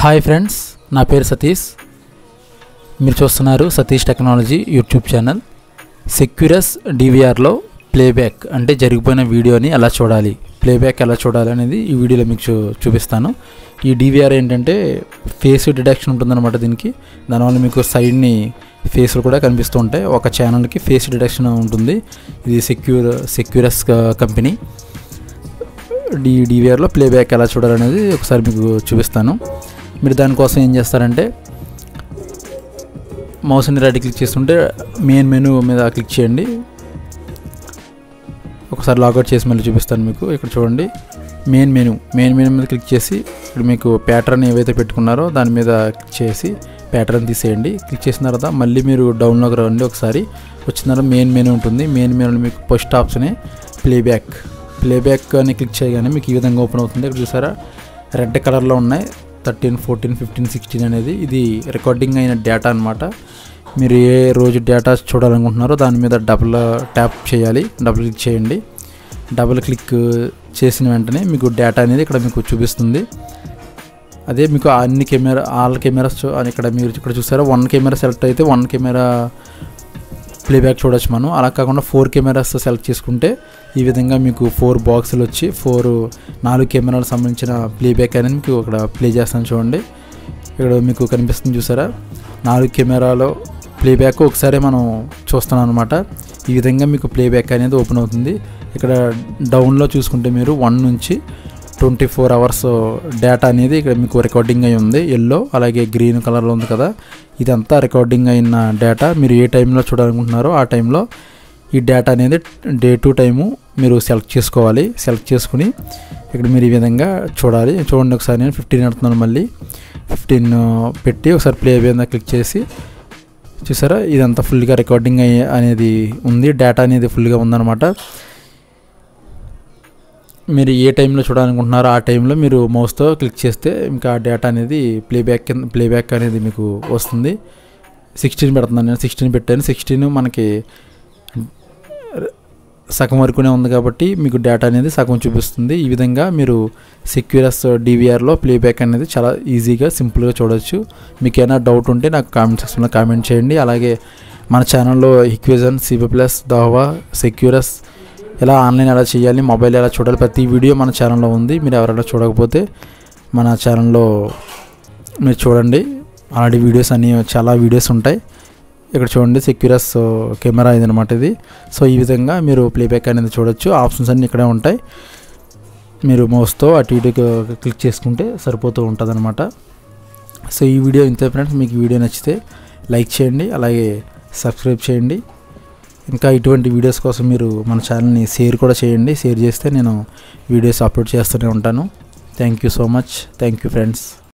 hi friends నా పేరు సతీష్ మీరు చూస్తున్నారు Satish technology YouTube channel Secureus డివిఆర్లో ప్లేబ్యాక్ అంటే జరిగిపోయిన వీడియోని ఎలా చూడాలి ప్లేబ్యాక్ ఎలా చూడాలి అనేది ఈ వీడియోలో మీకు చూ చూపిస్తాను ఈ డివిఆర్ ఏంటంటే ఫేస్ డిటెక్షన్ ఉంటుందన్నమాట దీనికి దానివల్ల మీకు సైడ్ని ఫేస్లు కూడా కనిపిస్తూ ఉంటాయి ఒక ఛానల్కి ఫేస్ డిటెక్షన్ ఉంటుంది ఇది సెక్యూర్ సెక్యూరస్ కంపెనీ డి డివిఆర్లో ప్లేబ్యాక్ ఎలా చూడాలనేది ఒకసారి మీకు చూపిస్తాను మీరు దానికోసం ఏం చేస్తారంటే మౌస్ని రైట్ క్లిక్ చేస్తుంటే మెయిన్ మెనూ మీద క్లిక్ చేయండి ఒకసారి లాగౌట్ చేసి మళ్ళీ చూపిస్తాను మీకు ఇక్కడ చూడండి మెయిన్ మెనూ మెయిన్ మెనూ మీద క్లిక్ చేసి ఇక్కడ మీకు ప్యాటర్న్ ఏవైతే పెట్టుకున్నారో దాని మీద క్లిక్ చేసి ప్యాటర్న్ తీసేయండి క్లిక్ చేసిన తర్వాత మళ్ళీ మీరు డౌన్లోకి రండి ఒకసారి వచ్చిన తర్వాత మెయిన్ మెనూ ఉంటుంది మెయిన్ మెనూలో మీకు ఫస్ట్ ఆప్షనే ప్లేబ్యాక్ ప్లేబ్యాక్ అని క్లిక్ చేయగానే మీకు ఈ విధంగా ఓపెన్ అవుతుంది ఇక్కడ చూసారా రెడ్ కలర్లో ఉన్నాయి థర్టీన్ ఫోర్టీన్ ఫిఫ్టీన్ సిక్స్టీన్ అనేది ఇది రికార్డింగ్ అయిన డేటా అనమాట మీరు ఏ రోజు డేటా చూడాలనుకుంటున్నారో దాని మీద డబుల్ ట్యాప్ చేయాలి డబుల్ క్లిక్ చేయండి డబుల్ క్లిక్ చేసిన వెంటనే మీకు డేటా అనేది ఇక్కడ మీకు చూపిస్తుంది అదే మీకు అన్ని కెమెరా ఆల్ కెమెరాస్ చూ- ఇక్కడ మీరు ఇక్కడ చూసారా వన్ కెమెరా సెలెక్ట్ అయితే వన్ కెమెరా ప్లేబ్యాక్ చూడొచ్చు మనం అలా కాకుండా ఫోర్ కెమెరాస్ సెలెక్ట్ చేసుకుంటే ఈ విధంగా మీకు ఫోర్ బాక్సులు వచ్చి ఫోర్ నాలుగు కెమెరాలకు సంబంధించిన ప్లేబ్యాక్ అనేది మీకు ఇక్కడ ప్లే చేస్తాను చూడండి ఇక్కడ మీకు కనిపిస్తుంది చూసారా నాలుగు కెమెరాలో ప్లేబ్యాక్ ఒకసారి మనం చూస్తున్నాం అనమాట ఈ విధంగా మీకు ప్లేబ్యాక్ అనేది ఓపెన్ అవుతుంది ఇక్కడ డౌన్లో చూసుకుంటే మీరు వన్ నుంచి ట్వంటీ ఫోర్ అవర్స్ డేటా అనేది ఇక్కడ మీకు రికార్డింగ్ అయి ఉంది ఎల్లో అలాగే గ్రీన్ కలర్లో ఉంది కదా ఇదంతా రికార్డింగ్ అయిన డేటా మీరు ఏ టైంలో చూడాలనుకుంటున్నారో ఆ టైంలో ఈ డేటా అనేది డే టు టైము మీరు సెలెక్ట్ చేసుకోవాలి సెలెక్ట్ చేసుకుని ఇక్కడ మీరు ఈ విధంగా చూడాలి చూడండి ఒకసారి నేను ఫిఫ్టీన్ పెడుతున్నాను మళ్ళీ ఫిఫ్టీన్ పెట్టి ఒకసారి ప్లే మీద క్లిక్ చేసి చూసారా ఇదంతా ఫుల్గా రికార్డింగ్ అయ్యే అనేది ఉంది డేటా అనేది ఫుల్గా ఉందన్నమాట మీరు ఏ టైంలో చూడాలనుకుంటున్నారో ఆ టైంలో మీరు మౌస్తో క్లిక్ చేస్తే ఇంకా ఆ డేటా అనేది ప్లేబ్యాక్ కింద ప్లేబ్యాక్ అనేది మీకు వస్తుంది సిక్స్టీన్ పెడుతున్నాను నేను సిక్స్టీన్ పెట్టాను సిక్స్టీన్ మనకి సగం వరకునే ఉంది కాబట్టి మీకు డేటా అనేది సగం చూపిస్తుంది ఈ విధంగా మీరు సెక్యూరస్ డివిఆర్లో ప్లేబ్యాక్ అనేది చాలా ఈజీగా సింపుల్గా చూడొచ్చు మీకు ఏమైనా డౌట్ ఉంటే నాకు కామెంట్ సెక్షన్లో కామెంట్ చేయండి అలాగే మన ఛానల్లో ఈక్విజన్ సిబి ప్లస్ దావా సెక్యూరస్ ఎలా ఆన్లైన్ ఎలా చేయాలి మొబైల్ ఎలా చూడాలి ప్రతి వీడియో మన ఛానల్లో ఉంది మీరు ఎవరైనా చూడకపోతే మన ఛానల్లో మీరు చూడండి అలాంటి వీడియోస్ అన్ని చాలా వీడియోస్ ఉంటాయి ఇక్కడ చూడండి సెక్యూరస్ కెమెరా ఇది అనమాట ఇది సో ఈ విధంగా మీరు ప్లేబ్యాక్ అనేది చూడొచ్చు ఆప్షన్స్ అన్నీ ఇక్కడే ఉంటాయి మీరు మౌస్తో అటు ఇటు క్లిక్ చేసుకుంటే సరిపోతూ ఉంటుంది అనమాట సో ఈ వీడియో ఇంతే ఫ్రెండ్స్ మీకు ఈ వీడియో నచ్చితే లైక్ చేయండి అలాగే సబ్స్క్రైబ్ చేయండి ఇంకా ఇటువంటి వీడియోస్ కోసం మీరు మన ఛానల్ని షేర్ కూడా చేయండి షేర్ చేస్తే నేను వీడియోస్ అప్లోడ్ చేస్తూనే ఉంటాను thank you so much thank you friends